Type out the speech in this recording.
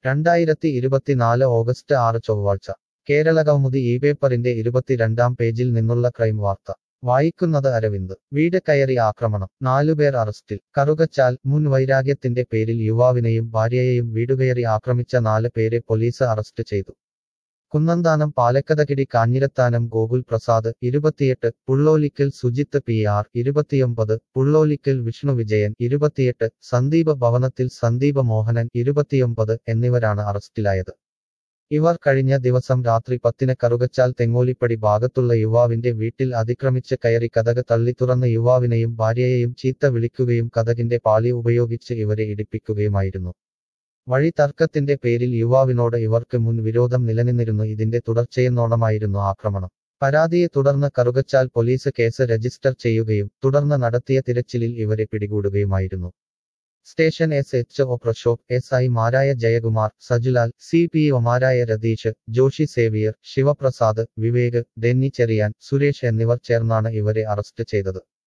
രണ്ടായിരത്തി ഇരുപത്തിനാല് ഓഗസ്റ്റ് ആറ് ചൊവ്വാഴ്ച കേരള കൗമുദി ഈ പേപ്പറിന്റെ ഇരുപത്തിരണ്ടാം പേജിൽ നിന്നുള്ള ക്രൈം വാർത്ത വായിക്കുന്നത് അരവിന്ദ് വീട് കയറി ആക്രമണം നാലുപേർ അറസ്റ്റിൽ കറുകച്ചാൽ മുൻ വൈരാഗ്യത്തിന്റെ പേരിൽ യുവാവിനെയും ഭാര്യയെയും വീടുകയറി ആക്രമിച്ച നാല് പേരെ പോലീസ് അറസ്റ്റ് ചെയ്തു കുന്നന്താനം പാലക്കതകിടി കാഞ്ഞിരത്താനം ഗോകുൽ പ്രസാദ് ഇരുപത്തിയെട്ട് പുള്ളോലിക്കൽ സുജിത്ത് പി ആർ ഇരുപത്തിയൊമ്പത് പുള്ളോലിക്കൽ വിഷ്ണു വിജയൻ ഇരുപത്തിയെട്ട് സന്ദീപ ഭവനത്തിൽ സന്ദീപ മോഹനൻ ഇരുപത്തിയൊമ്പത് എന്നിവരാണ് അറസ്റ്റിലായത് ഇവർ കഴിഞ്ഞ ദിവസം രാത്രി പത്തിന് കറുകച്ചാൽ തെങ്ങോലിപ്പടി ഭാഗത്തുള്ള യുവാവിന്റെ വീട്ടിൽ അതിക്രമിച്ച് കയറി കഥക് തള്ളി തുറന്ന യുവാവിനെയും ഭാര്യയെയും ചീത്ത വിളിക്കുകയും കഥകിന്റെ പാളി ഉപയോഗിച്ച് ഇവരെ ഇടിപ്പിക്കുകയുമായിരുന്നു വഴി തർക്കത്തിന്റെ പേരിൽ യുവാവിനോട് ഇവർക്ക് മുൻ വിരോധം നിലനിന്നിരുന്നു ഇതിന്റെ തുടർച്ചയെന്നോണമായിരുന്നു ആക്രമണം പരാതിയെ തുടർന്ന് കറുകച്ചാൽ പോലീസ് കേസ് രജിസ്റ്റർ ചെയ്യുകയും തുടർന്ന് നടത്തിയ തിരച്ചിലിൽ ഇവരെ പിടികൂടുകയുമായിരുന്നു station S H O Prashobh S I മാരായ ജയകുമാർ സജുലാൽ സി പി ഒമാരായ രതീഷ് ജോഷി സേവിയർ ശിവപ്രസാദ് വിവേക് ഡെന്നി ചെറിയാൻ സുരേഷ് എന്നിവർ ചേർന്നാണ് ഇവരെ അറസ്റ്റ് ചെയ്തത്